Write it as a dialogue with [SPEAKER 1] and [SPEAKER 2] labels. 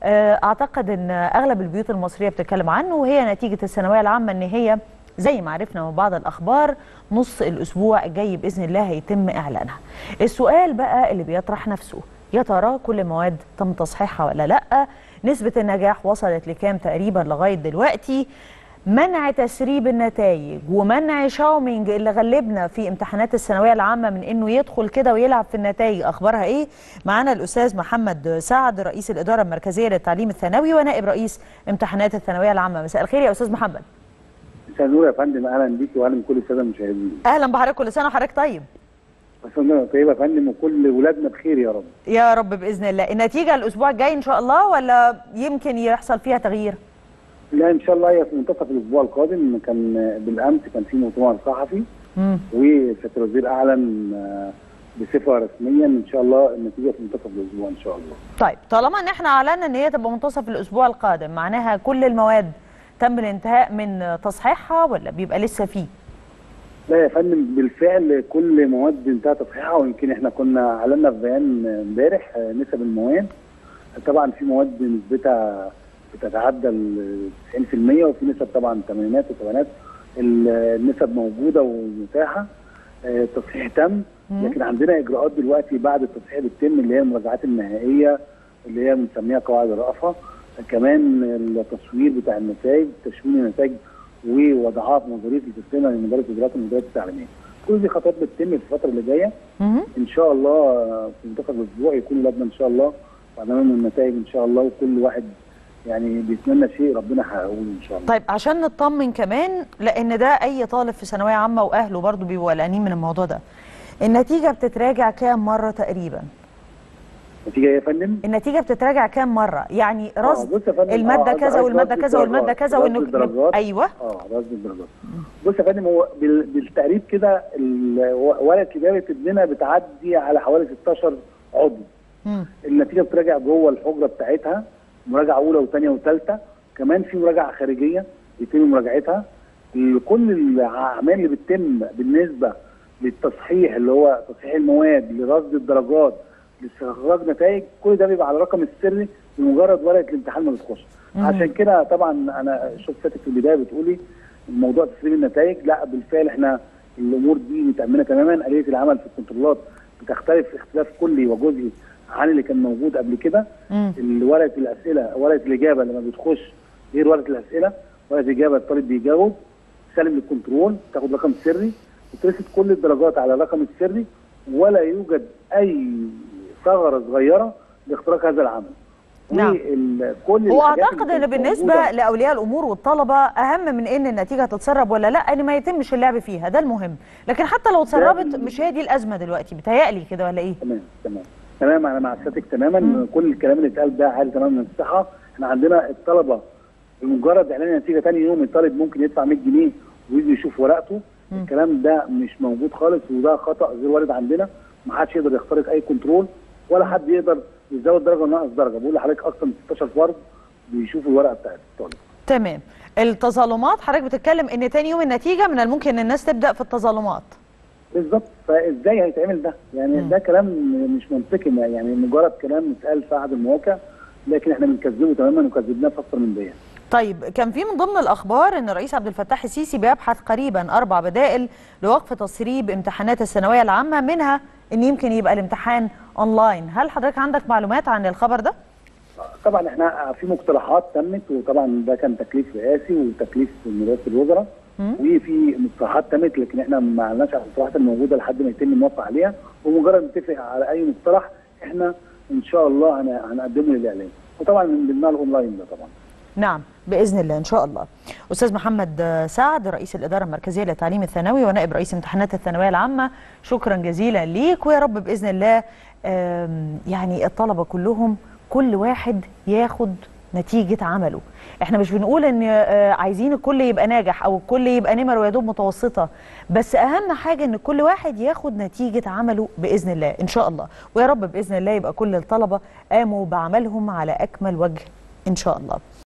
[SPEAKER 1] آه، اعتقد ان اغلب البيوت المصريه بتتكلم عنه وهي نتيجه الثانويه العامه ان هي زي ما عرفنا من بعض الاخبار نص الاسبوع الجاي باذن الله هيتم اعلانها. السؤال بقى اللي بيطرح نفسه يا ترى كل المواد تم تصحيحها ولا لا؟ نسبه النجاح وصلت لكام تقريبا لغايه دلوقتي؟ منع تسريب النتائج ومنع شاومينج اللي غلبنا في امتحانات الثانويه العامه من انه يدخل كده ويلعب في النتائج اخبارها ايه معانا الاستاذ محمد سعد رئيس الاداره المركزيه للتعليم الثانوي ونائب رئيس امتحانات الثانويه العامه مساء الخير يا استاذ محمد
[SPEAKER 2] مساء النور يا فندم اهلا بيك واهلا بكل الساده المشاهدين
[SPEAKER 1] اهلا بحضرتك كل سنه وحضرتك طيب
[SPEAKER 2] مساء النور طيب يا فندم وكل ولادنا بخير يا رب
[SPEAKER 1] يا رب باذن الله النتيجه الاسبوع الجاي ان شاء الله ولا يمكن يحصل فيها تغيير
[SPEAKER 2] لا ان شاء الله هي في منتصف الاسبوع القادم كان بالامس كان في مؤتمر صحفي
[SPEAKER 1] مم.
[SPEAKER 2] وسياده الوزير اعلن آه، بصفه رسميا ان شاء الله النتيجه في منتصف الاسبوع ان شاء الله
[SPEAKER 1] طيب طالما ان احنا اعلنا ان هي تبقى منتصف الاسبوع القادم معناها كل المواد تم الانتهاء من تصحيحها ولا بيبقى لسه فيه
[SPEAKER 2] لا يا فندم بالفعل كل مواد انتهى تصحيحها ويمكن احنا كنا اعلنا في بيان امبارح آه، نسب المواد طبعا في مواد نسبتها بتتعدى ال 90% وفي نسب طبعا ثمانينات وسبعينات ال- النسب موجوده ومتاحه آه، التصحيح تم
[SPEAKER 1] مم.
[SPEAKER 2] لكن عندنا اجراءات دلوقتي بعد التصحيح بتتم اللي هي المراجعات النهائيه اللي هي بنسميها قواعد الرأفة كمان التصوير بتاع النتائج تشوين النتائج ووضعها في نظريه السيستم لمدارس الادارات والمدارس التعليميه كل دي خطوات بتتم في الفتره اللي جايه
[SPEAKER 1] مم.
[SPEAKER 2] ان شاء الله في منتصف الاسبوع يكون ولادنا ان شاء الله وامامهم النتائج ان شاء الله وكل واحد يعني بيتمنى شيء ربنا يحققه له ان شاء الله
[SPEAKER 1] طيب عشان نطمن كمان لان ده اي طالب في ثانويه عامه واهله برضو بيبقوا قلقانين من الموضوع ده النتيجه بتتراجع كام مره تقريبا
[SPEAKER 2] النتيجه ايه يا فندم؟
[SPEAKER 1] النتيجه بتتراجع كام مره يعني رصد
[SPEAKER 2] بص يا فندم،
[SPEAKER 1] الماده
[SPEAKER 2] آه،
[SPEAKER 1] كذا
[SPEAKER 2] عايز
[SPEAKER 1] والماده
[SPEAKER 2] رصد
[SPEAKER 1] كذا والماده
[SPEAKER 2] الدرجات،
[SPEAKER 1] كذا
[SPEAKER 2] رصد
[SPEAKER 1] وانه
[SPEAKER 2] الدرجات.
[SPEAKER 1] ايوه
[SPEAKER 2] اه رصد الدرجات بص يا فندم هو بال- بالتقريب كده ال- ورقه اجابه ابننا بتعدي على حوالي 16 عضو
[SPEAKER 1] مم.
[SPEAKER 2] النتيجه بتراجع جوه الحجره بتاعتها مراجعه اولى وثانيه وثالثه كمان في مراجعه خارجيه يتم مراجعتها ال- كل الاعمال اللي بتتم بالنسبه للتصحيح اللي هو تصحيح المواد لرصد الدرجات لاستخراج نتائج كل ده بيبقى على الرقم السري بمجرد ورقه الامتحان ما بتخش
[SPEAKER 1] مم.
[SPEAKER 2] عشان كده طبعا انا شفت سيادتك في البدايه بتقولي الموضوع تسريب النتائج لا بالفعل احنا الامور دي متامنه تماما اليه العمل في الكنترولات بتختلف اختلاف كلي وجزئي عن اللي كان موجود قبل كده
[SPEAKER 1] مم.
[SPEAKER 2] ورقه الاسئله ورقه الاجابه لما بتخش غير ورقه الاسئله ورقه الاجابه الطالب بيجاوب سلم للكنترول تاخد رقم سري وترصد كل الدرجات على الرقم السري ولا يوجد اي ثغره صغيره لاختراق هذا العمل
[SPEAKER 1] نعم.
[SPEAKER 2] وكل
[SPEAKER 1] هو
[SPEAKER 2] الحاجات
[SPEAKER 1] اعتقد
[SPEAKER 2] اللي
[SPEAKER 1] ان
[SPEAKER 2] كانت
[SPEAKER 1] بالنسبه
[SPEAKER 2] موجودة-
[SPEAKER 1] لاولياء الامور والطلبه اهم من ان النتيجه تتسرب ولا لا ان ما يتمش اللعب فيها ده المهم لكن حتى لو اتسربت
[SPEAKER 2] بال-
[SPEAKER 1] مش هي دي الازمه دلوقتي بتهيألي كده ولا ايه
[SPEAKER 2] تمام تمام تمام انا مع سيادتك تماما كل الكلام اللي اتقال ده عادي تماما من الصحه احنا عندنا الطلبه بمجرد اعلان النتيجه ثاني يوم الطالب ممكن يدفع 100 جنيه ويجي يشوف ورقته
[SPEAKER 1] مم.
[SPEAKER 2] الكلام ده مش موجود خالص وده خطا غير وارد عندنا ما حدش يقدر يخترق اي كنترول ولا حد يقدر يزود درجه ونقص درجه بقول لحضرتك اصلا 16 فرد بيشوفوا الورقه بتاعت الطالب
[SPEAKER 1] تمام التظلمات حضرتك بتتكلم ان تاني يوم النتيجه من الممكن ان الناس تبدا في التظلمات
[SPEAKER 2] بالظبط فازاي هيتعمل ده؟ يعني
[SPEAKER 1] مم.
[SPEAKER 2] ده كلام مش منطقي يعني مجرد كلام اتقال في احد المواقع لكن احنا بنكذبه تماما وكذبناه في اكثر من بيان.
[SPEAKER 1] طيب كان في من ضمن الاخبار ان الرئيس عبد الفتاح السيسي بيبحث قريبا اربع بدائل لوقف تسريب امتحانات الثانويه العامه منها ان يمكن يبقى الامتحان اونلاين هل حضرتك عندك معلومات عن الخبر ده
[SPEAKER 2] طبعا احنا في مقترحات تمت وطبعا ده كان تكليف رئاسي وتكليف من رئاسه الوزراء
[SPEAKER 1] مم.
[SPEAKER 2] وفي مقترحات تمت لكن احنا ما اعلناش عن المقترحات الموجوده لحد ما يتم الموافقه عليها ومجرد نتفق على اي مقترح احنا ان شاء الله هن- هنقدمه للاعلام وطبعا من ضمنها الاونلاين ده طبعا.
[SPEAKER 1] نعم باذن الله ان شاء الله استاذ محمد سعد رئيس الاداره المركزيه للتعليم الثانوي ونائب رئيس امتحانات الثانويه العامه شكرا جزيلا ليك ويا رب باذن الله آم، يعني الطلبه كلهم كل واحد ياخد نتيجه عمله احنا مش بنقول ان آه، عايزين الكل يبقى ناجح او الكل يبقى نمر ويا دوب متوسطه بس اهم حاجه ان كل واحد ياخد نتيجه عمله باذن الله ان شاء الله ويا رب باذن الله يبقى كل الطلبه قاموا بعملهم على اكمل وجه ان شاء الله